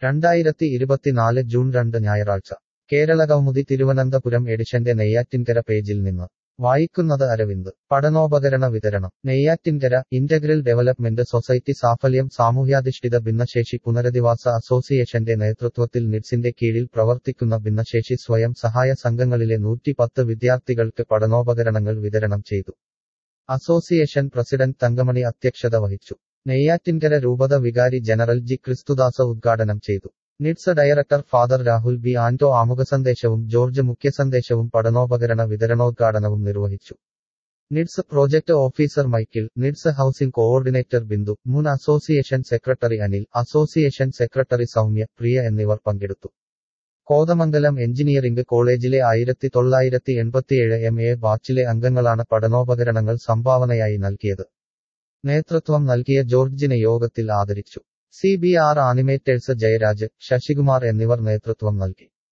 രണ്ടായിരത്തി ഇരുപത്തിനാല് ജൂൺ രണ്ട് ഞായറാഴ്ച കേരളകൗമുദി തിരുവനന്തപുരം എഡിഷന്റെ നെയ്യാറ്റിൻകര പേജിൽ നിന്ന് വായിക്കുന്നത് അരവിന്ദ് പഠനോപകരണ വിതരണം നെയ്യാറ്റിൻകര ഇന്റഗ്രൽ ഡെവലപ്മെന്റ് സൊസൈറ്റി സാഫല്യം സാമൂഹ്യാധിഷ്ഠിത ഭിന്നശേഷി പുനരധിവാസ അസോസിയേഷന്റെ നേതൃത്വത്തിൽ നിഡ്സിന്റെ കീഴിൽ പ്രവർത്തിക്കുന്ന ഭിന്നശേഷി സ്വയം സഹായ സംഘങ്ങളിലെ നൂറ്റിപ്പത്ത് വിദ്യാർത്ഥികൾക്ക് പഠനോപകരണങ്ങൾ വിതരണം ചെയ്തു അസോസിയേഷൻ പ്രസിഡന്റ് തങ്കമണി അധ്യക്ഷത വഹിച്ചു നെയ്യാറ്റിൻകര രൂപത വികാരി ജനറൽ ജി ക്രിസ്തുദാസ ഉദ്ഘാടനം ചെയ്തു NIDS director father Rahul B Anto ആമുഖസന്ദേശവും ജോർജ് മുഖ്യസന്ദേശവും പഠനോപകരണ വിതരണോദ്ഘാടനവും നിർവഹിച്ചു NIDS project officer Michael NIDS housing coordinator Bindu മുൻ association secretary Anil association secretary Soumya Priya എന്നിവർ പങ്കെടുത്തു കോതമംഗലം എഞ്ചിനീയറിംഗ് കോളേജിലെ ആയിരത്തി തൊള്ളായിരത്തി എൺപത്തിയേഴ് എം എ ബാച്ചിലെ അംഗങ്ങളാണ് പഠനോപകരണങ്ങൾ സംഭാവനയായി നൽകിയത് നേതൃത്വം നൽകിയ ജോർജിനെ യോഗത്തിൽ ആദരിച്ചു C B R animators Jayaraj Sasikumar എന്നിവർ നേതൃത്വം നൽകി